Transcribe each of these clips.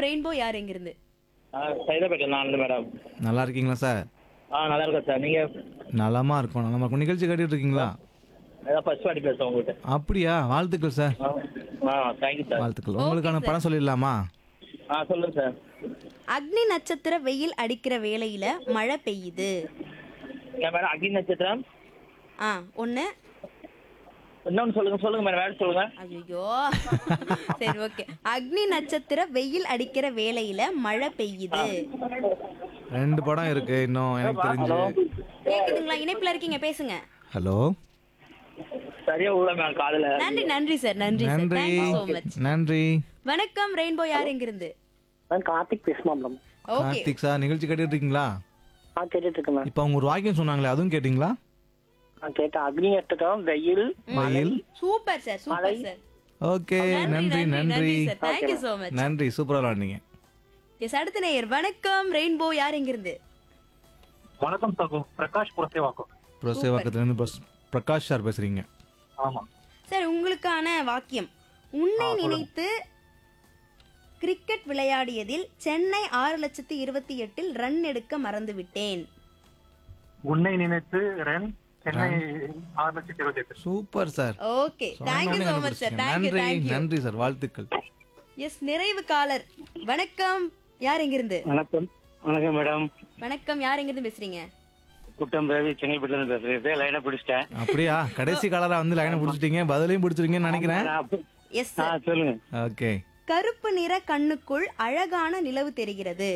Rainbow யார் எங்கிருந்து சைதாப்பேட்டை நான் மேடம் நல்லா இருக்கீங்களா சார் ஆ நல்லா இருக்கேன் சார் நீங்க நலமா இருக்கோம் நலமா இருக்கும் நிகழ்ச்சி கேட்டுட்டு இருக்கீங்களா ஏதாவது ஃபர்ஸ்ட் வாட்டி பேசுறேன் உங்ககிட்ட அப்படியா வாழ்த்துக்கள் சார் ஆ ஆ தேங்க்யூ சார் வாழ்த்துக்கள் உங்களுக்கான படம் சொல்லிடலாமா ஆ சொல்லுங்க சார் அக்னி நட்சத்திர வெயில் அடிக்கிற வேளையில மழை பெய்யுது ஏன் மேடம் அக்னி நட்சத்திரம் ஆ ஒண்ணு இன்னொன்னு சொல்லுங்க சொல்லுங்க மேடம் வேறு சொல்லுங்க ஐயோ சரி ஓகே அக்னி நட்சத்திர வெயில் அடிக்கிற வேளையில மழை பெய்யுது ரெண்டு படம் இருக்கு இன்னும் எனக்கு தெரிஞ்சு கேக்குதுங்களா இணைப்புல இருக்கீங்க பேசுங்க ஹலோ சரியா உள்ள மேம் காதுல நன்றி நன்றி சார் நன்றி சார் நன்றி தேங்க்யூ சோ மச் நன்றி வணக்கம் ரெயின்போ யார் எங்கிருந்து நான் கார்த்திக் பேசுமா மேடம் ஓகே கார்த்திக் சார் நிகழ்ச்சி கேட்டுட்டு இருக்கீங்களா ஆ கேட்டுட்டு இருக்கேன் மேம் இப்போ அவங்க ஒரு வாக்கியம் சொன்னாங்களே அதுவும் கேட்டிங்களா நான் கேட்டேன் அக்னி Natchathiram Veyil Veyil super sir super sir okay நன்றி நன்றி சார் தேங்க்யூ சோ மச் நன்றி சூப்பரா விளாண்டீங்க எஸ் அடுத்த நேயர் வணக்கம் ரெயின்போ யார் எங்கிருந்து வணக்கம் சகோ பிரகாஷ் புரசேவாக்கம் புரசேவாக்கத்துலேருந்து பிரஸ் பிரகாஷ் சார் பேசுறீங்க ஆமா சார் உங்களுக்கான வாக்கியம் உன்னை நினைத்து கிரிக்கெட் விளையாடியதில் சென்னை ஆறு லட்சத்தி இருபத்தி எட்டில் ரன் எடுக்க மறந்து விட்டேன் உன்னை நினைத்து ரன் சென்னை ஆறு லட்சத்தி இருபத்தி எட்டு super sir okay thank you so much sir thank you நன்றி தேங்க்யூ நன்றி சார் வாழ்த்துக்கள் எஸ் நிறைவு காலர் வணக்கம் யார் எங்கிருந்து வணக்கம் வணக்கம் மேடம் வணக்கம் யார் எங்கிருந்து பேசுறீங்க குட்டம் ரவி செங்கல்பட்டுல இருந்து பேசுறேன் லைனை பிடிச்சிட்டேன் அப்படியா கடைசி காலரா வந்து லைனை பிடிச்சிட்டீங்க பதிலையும் பிடிச்சிருக்கீங்கன்னு நினைக்கிறேன் எஸ் ஆ சார் சொல்லுங்க ஓகே கருப்பு நிற கண்ணுக்குள் அழகான நிலவு தெரிகிறது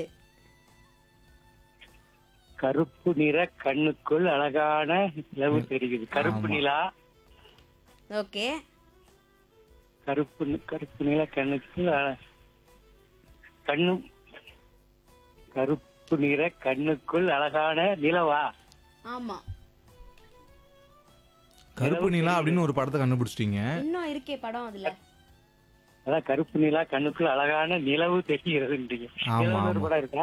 கருப்பு நிற கண்ணுக்குள் அழகான நிலவு தெரியுது கருப்பு ஆமா. நிலா ஓகே கருப்பு நி- கருப்பு நில கண்ணுக்குள் அழ- கண்ணு கருப்பு நிற கண்ணுக்குள் அழகான நிலவா ஆமா கருப்பு நிலா அப்படின்னு ஒரு படத்தை கண்டுபிடிச்சிட்டீங்க இன்னும் இருக்கே படம் அதுல அதான் கருப்பு நிலா கண்ணுக்குள் அழகான நிலவு தெரிகிறதுன்றீங்க ஆமா, இதுல ஒரு ஆமா. படம் இருக்கா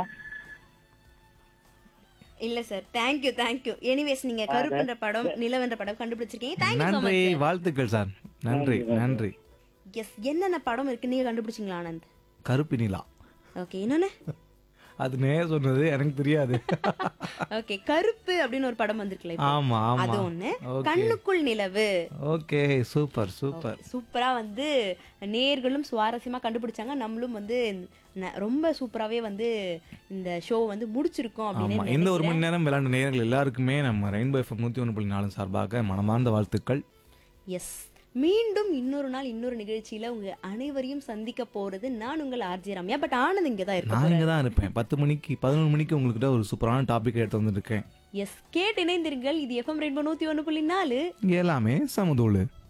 இல்ல சார் தேங்க்யூ தேங்க்யூ எனிவேஸ் நீங்க கருப்புன்ற படம் நிலவென்ற படம் கண்டுபிடிச்சிருக்கீங்க தேங்க்யூ சோ நன்றி மச் வாழ்த்துக்கள் சார் நன்றி நன்றி எஸ் என்னென்ன படம் இருக்கு நீங்க கண்டுபிடிச்சிங்களா ஆனந்த் கருப்பு நிலா ஓகே இன்னொன்னு அது நே சொன்னது எனக்கு தெரியாது ஓகே கருப்பு அப்படின்னு ஒரு படம் வந்திருக்குல்ல இப்போ. ஆமா அது ஆமா ஒண்ணு ஓகே கண்ணுக்குள் நிலவு ஓகே சூப்பர் சூப்பர் சூப்பரா வந்து நேர்களும் சுவாரஸ்யமா கண்டுபிடிச்சாங்க நம்மளும் வந்து ந- ரொம்ப சூப்பராவே வந்து இந்த ஷோ வந்து முடிச்சிருக்கோம் ஆமா அப்படின்னு இந்த ஒரு மணி நேரம் விளையாண்ட நேயர்கள் எல்லாருக்குமே நம்ம ரெயின்போ எஃப்எம் நூத்தி ஒன்று புள்ளி நாலு சார்பாக மனமார்ந்த வாழ்த்துக்கள் எஸ் மீண்டும் இன்னொரு நாள் இன்னொரு நிகழ்ச்சியில உங்க அனைவரையும் சந்திக்க போறது நான் உங்கள் ஆர்ஜி ரம்யா பட் ஆனந்த் இங்க தான் நான் இருக்க இங்கே தான் இருப்பேன் பத்து மணிக்கு பதினொன்று மணிக்கு உங்கள்கிட்ட ஒரு சூப்பரான டாபிக் எடுத்து வந்திருக்கேன் எஸ் கேட்டு இணைந்திருங்கள் இது எஃப்எம் ரெயின்போ நூத்தி ஒண்ணு புள்ளி நாலு இங்கே எல்லாமே சமதூளு